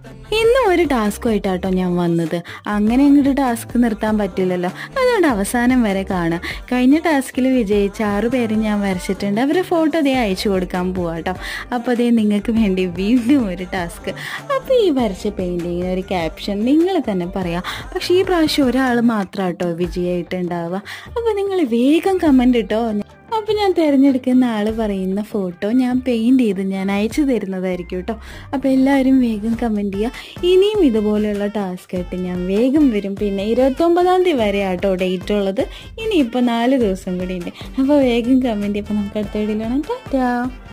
ഇന്നും ഒരു ടാസ്കുമായിട്ടാട്ടോ ഞാൻ വന്നത് അങ്ങനെ അങ്ങോട്ട് ടാസ്ക് നിർത്താൻ പറ്റില്ലല്ലോ അതുകൊണ്ട് അവസാനം വരെ കാണാം കഴിഞ്ഞ ടാസ്കിൽ വിജയിച്ച ആറു പേര് ഞാൻ വരച്ചിട്ടുണ്ട് അവരെ ഫോട്ടോ ദേ അയച്ചു കൊടുക്കാൻ പോവാട്ടോ അപ്പോൾ അതേ നിങ്ങൾക്ക് വേണ്ടി വീണ്ടും ഒരു ടാസ്ക് അപ്പോൾ ഈ വരച്ച പെയിൻറ്റിങ്ങിന് ഒരു ക്യാപ്ഷൻ നിങ്ങൾ തന്നെ പറയാം പക്ഷേ ഈ പ്രാവശ്യം ഒരാൾ മാത്രം കേട്ടോ വിജയമായിട്ടുണ്ടാവുക അപ്പോൾ നിങ്ങൾ വേഗം കമൻറ്റ് ഇട്ടോ അപ്പോൾ ഞാൻ തിരഞ്ഞെടുക്കുന്ന ആൾ പറയുന്ന ഫോട്ടോ ഞാൻ പെയിൻറ് ചെയ്ത് ഞാൻ അയച്ചു തരുന്നതായിരിക്കും കേട്ടോ അപ്പോൾ എല്ലാവരും വേഗം കമൻറ്റ് ചെയ്യുക ഇനിയും ഇതുപോലെയുള്ള ടാസ്ക് ആയിട്ട് ഞാൻ വേഗം വരും പിന്നെ ഇരുപത്തൊമ്പതാം തീയതി വരെ ആട്ടോ ഡേറ്റ് ഉള്ളത് ഇനിയിപ്പോൾ നാല് ദിവസം കൂടി ഉണ്ട് അപ്പോൾ വേഗം കമൻറ്റ് ചെയ്യുമ്പോൾ നമുക്ക് അടുത്ത വീഡിയോയിലാണ് ടാറ്റാ